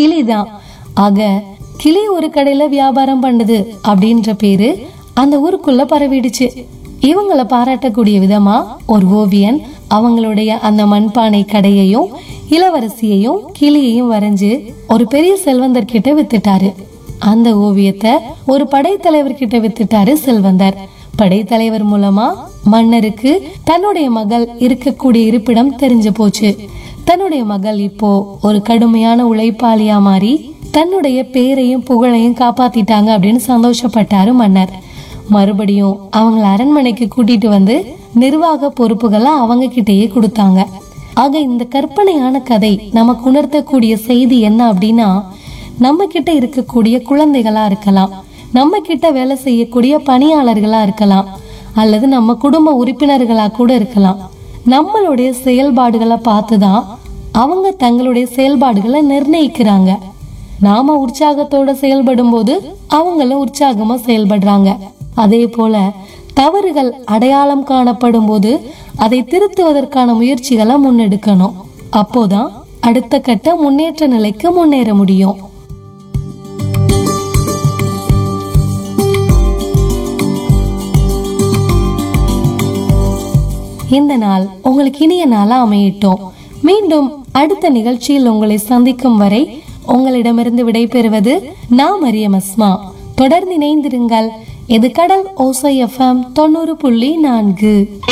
கிளிதான் ஆக கிளி ஒரு கடையில வியாபாரம் பண்ணுது அப்படின்ற பேரு அந்த ஊருக்குள்ள பரவிடுச்சு இவங்களை பாராட்டக்கூடிய விதமா ஒரு ஓவியன் அவங்களுடைய அந்த மண்பானை கடையையும் இளவரசியையும் கிளியையும் வரைஞ்சு ஒரு பெரிய செல்வந்தர் கிட்ட வித்துட்டாரு அந்த ஓவியத்தை ஒரு படைத்தலைவர் கிட்ட வித்துட்டாரு செல்வந்தர் படைத்தலைவர் மூலமா மன்னருக்கு தன்னுடைய மகள் இருக்கக்கூடிய இருப்பிடம் தெரிஞ்சு போச்சு தன்னுடைய மகள் இப்போ ஒரு கடுமையான உழைப்பாளியா மாறி தன்னுடைய பேரையும் புகழையும் காப்பாத்திட்டாங்க அப்படின்னு சந்தோஷப்பட்டாரு மன்னர் மறுபடியும் அவங்கள அரண்மனைக்கு கூட்டிட்டு வந்து நிர்வாக பொறுப்புகளை அவங்க கிட்டயே கொடுத்தாங்க ஆக இந்த கற்பனையான கதை நமக்கு உணர்த்தக்கூடிய செய்தி என்ன அப்படின்னா நம்ம கிட்ட இருக்கக்கூடிய குழந்தைகளா இருக்கலாம் நம்ம கிட்ட வேலை செய்யக்கூடிய பணியாளர்களா இருக்கலாம் அல்லது நம்ம குடும்ப உறுப்பினர்களா கூட இருக்கலாம் நம்மளுடைய செயல்பாடுகளை பார்த்துதான் அவங்க தங்களுடைய செயல்பாடுகளை நிர்ணயிக்கிறாங்க நாம உற்சாகத்தோட செயல்படும் போது அவங்களும் உற்சாகமா செயல்படுறாங்க அதே போல தவறுகள் அடையாளம் காணப்படும் போது அதை திருத்துவதற்கான முயற்சிகளை முன்னெடுக்கணும் அப்போதான் அடுத்த கட்ட முன்னேற்ற நிலைக்கு முன்னேற முடியும் இந்த நாள் உங்களுக்கு இனிய நாளா அமையட்டும் மீண்டும் அடுத்த நிகழ்ச்சியில் உங்களை சந்திக்கும் வரை உங்களிடமிருந்து விடைபெறுவது நான் மரியம் அஸ்மா தொடர்ந்து இணைந்திருங்கள் இது கடல் ஓசை எஃப்எம் தொண்ணூறு புள்ளி நான்கு